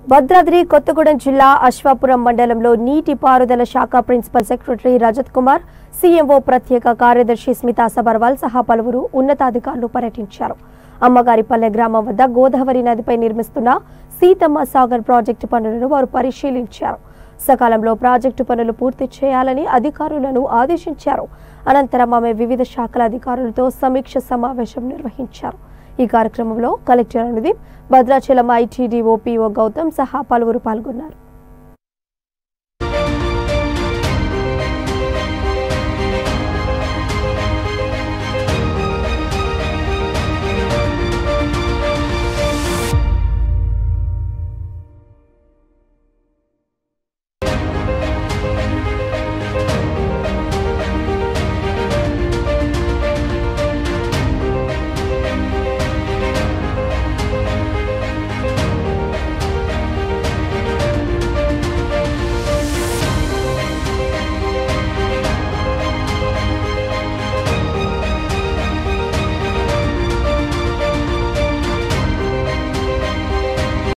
భద్రాద్రి కొత్తగూడెం జిల్లా అశ్వాపురం మండలంలో నీటి పారుదల శాఖ principal secretary Rajat Kumar CMO ప్రత్యేక కార్యదర్శి స్మితా సబర్వాల్ సహా పలువురు ఉన్నతాధికారులు పర్యటించారు అమ్మగారిపల్లె గ్రామం వద్ద గోదావరి నదిపై నిర్మిస్తున్న సీతమ్మ సాగర్ ప్రాజెక్టు పనులను వారు పరిశీలించారు సకాలంలో ప్రాజెక్టు పనులు పూర్తి చేయాలని అధికారులను ఆదేశించారు అనంతరం ఆమె వివిధ శాఖల అధికారులతో సమీక్ష సమావేశం నిర్వహించారు ఈ కార్యక్రమంలో collector Anudeep Bhadrachalam ITDO PO Gautam సహా పలువురు పాల్గొన్నారు